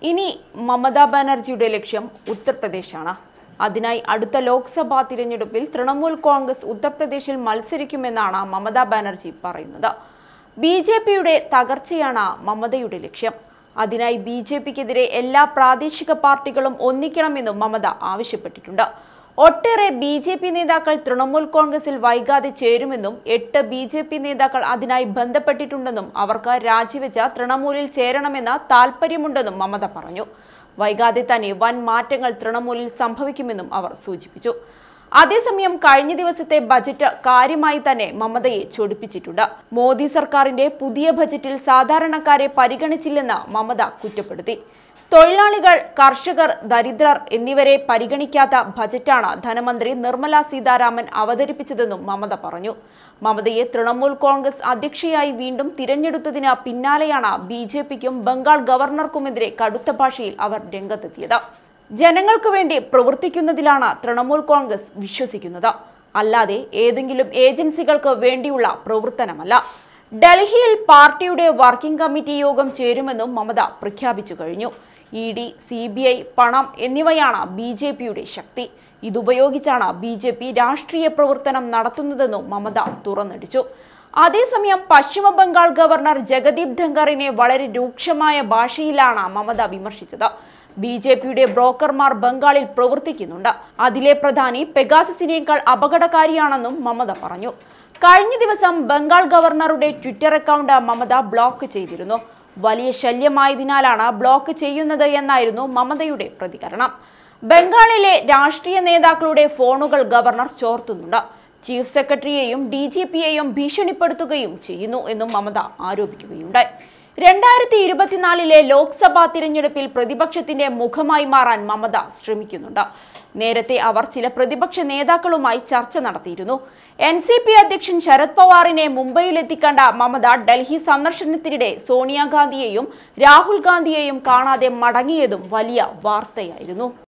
ഇനി മമതാ ബാനർജിയുടെ ലക്ഷ്യം ഉത്തർപ്രദേശാണ് അതിനായി അടുത്ത ലോക്സഭാ തിരഞ്ഞെടുപ്പിൽ തൃണമൂൽ കോൺഗ്രസ് ഉത്തർപ്രദേശിൽ മത്സരിക്കുമെന്നാണ് മമതാ ബാനർജി പറയുന്നത് ബി ജെ പിയുടെ തകർച്ചയാണ് മമതയുടെ ലക്ഷ്യം അതിനായി ബി ജെ പിക്കെതിരെ എല്ലാ പ്രാദേശിക പാർട്ടികളും ഒന്നിക്കണമെന്നും മമത ആവശ്യപ്പെട്ടിട്ടുണ്ട് ഒട്ടേറെ ബി ജെ പി നേതാക്കൾ തൃണമൂൽ കോൺഗ്രസിൽ വൈകാതെ ചേരുമെന്നും എട്ട് ബി ജെ പി നേതാക്കൾ അതിനായി ബന്ധപ്പെട്ടിട്ടുണ്ടെന്നും അവർക്ക് രാജിവെച്ച തൃണമൂലിൽ ചേരണമെന്ന് താൽപ്പര്യമുണ്ടെന്നും മമത പറഞ്ഞു വൈകാതെ തന്നെ വൻ മാറ്റങ്ങൾ തൃണമൂലിൽ സംഭവിക്കുമെന്നും അവർ സൂചിപ്പിച്ചു അതേസമയം കഴിഞ്ഞ ദിവസത്തെ ബജറ്റ് കാര്യമായി തന്നെ മമതയെ ചൊടിപ്പിച്ചിട്ടുണ്ട് മോദി സർക്കാരിന്റെ പുതിയ ബജറ്റിൽ സാധാരണക്കാരെ പരിഗണിച്ചില്ലെന്ന് മമത കുറ്റപ്പെടുത്തി തൊഴിലാളികൾ കർഷകർ ദരിദ്രർ എന്നിവരെ പരിഗണിക്കാത്ത ബജറ്റാണ് ധനമന്ത്രി നിർമ്മല സീതാരാമൻ അവതരിപ്പിച്ചതെന്നും മമത പറഞ്ഞു മമതയെ തൃണമൂൽ കോൺഗ്രസ് അധ്യക്ഷയായി വീണ്ടും തിരഞ്ഞെടുത്തതിന് പിന്നാലെയാണ് ബി ജെ പിക്കും ബംഗാൾ ഗവർണർക്കുമെതിരെ കടുത്ത ഭാഷയിൽ അവർ രംഗത്തെത്തിയത് ജനങ്ങൾക്ക് വേണ്ടി പ്രവർത്തിക്കുന്നതിലാണ് തൃണമൂൽ കോൺഗ്രസ് വിശ്വസിക്കുന്നത് അല്ലാതെ ഏതെങ്കിലും ഏജൻസികൾക്ക് വേണ്ടിയുള്ള പ്രവർത്തനമല്ല ഡൽഹിയിൽ പാർട്ടിയുടെ വർക്കിംഗ് കമ്മിറ്റി യോഗം ചേരുമെന്നും മമത പ്രഖ്യാപിച്ചു കഴിഞ്ഞു E D C B I പണം എന്നിവയാണ് ബി ജെ പിയുടെ ശക്തി ഇതുപയോഗിച്ചാണ് ബി ജെ പി രാഷ്ട്രീയ പ്രവർത്തനം നടത്തുന്നതെന്നും മമത തുറന്നടിച്ചു അതേസമയം പശ്ചിമ ബംഗാൾ ഗവർണർ ജഗദീപ് ധങ്കറിനെ വളരെ രൂക്ഷമായ ഭാഷയിലാണ് മമത വിമർശിച്ചത് ബി ജെ പിയുടെ ബ്രോക്കർമാർ ബംഗാളിൽ പ്രവർത്തിക്കുന്നുണ്ട് അതിലെ പ്രധാനി പെഗാസസിനേക്കാൾ അപകടകാരിയാണെന്നും മമത പറഞ്ഞു കഴിഞ്ഞ ദിവസം ബംഗാൾ ഗവർണറുടെ ട്വിറ്റർ അക്കൗണ്ട് മമത ബ്ലോക്ക് ചെയ്തിരുന്നു വലിയ ശല്യമായതിനാലാണ് ബ്ലോക്ക് ചെയ്യുന്നത് എന്നായിരുന്നു മമതയുടെ പ്രതികരണം ബംഗാളിലെ രാഷ്ട്രീയ നേതാക്കളുടെ ഫോണുകൾ ഗവർണർ ചോർത്തുന്നുണ്ട് ചീഫ് സെക്രട്ടറിയെയും ഡി ജി പിയെയും ഭീഷണിപ്പെടുത്തുകയും ചെയ്യുന്നു എന്നും മമത ആരോപിക്കുകയുണ്ടായി രണ്ടായിരത്തി ഇരുപത്തിനാലിലെ ലോക്സഭാ തിരഞ്ഞെടുപ്പിൽ പ്രതിപക്ഷത്തിന്റെ മുഖമായി മാറാൻ മമത ശ്രമിക്കുന്നുണ്ട് നേരത്തെ അവർ ചില പ്രതിപക്ഷ നേതാക്കളുമായി ചർച്ച നടത്തിയിരുന്നു എൻ സി പി അധ്യക്ഷൻ ശരത് പവാറിനെ മുംബൈയിലെത്തിക്കണ്ട മമത ഡൽഹി സന്ദർശനത്തിനിടെ സോണിയാഗാന്ധിയെയും രാഹുൽ ഗാന്ധിയെയും കാണാതെ മടങ്ങിയതും വലിയ വാർത്തയായിരുന്നു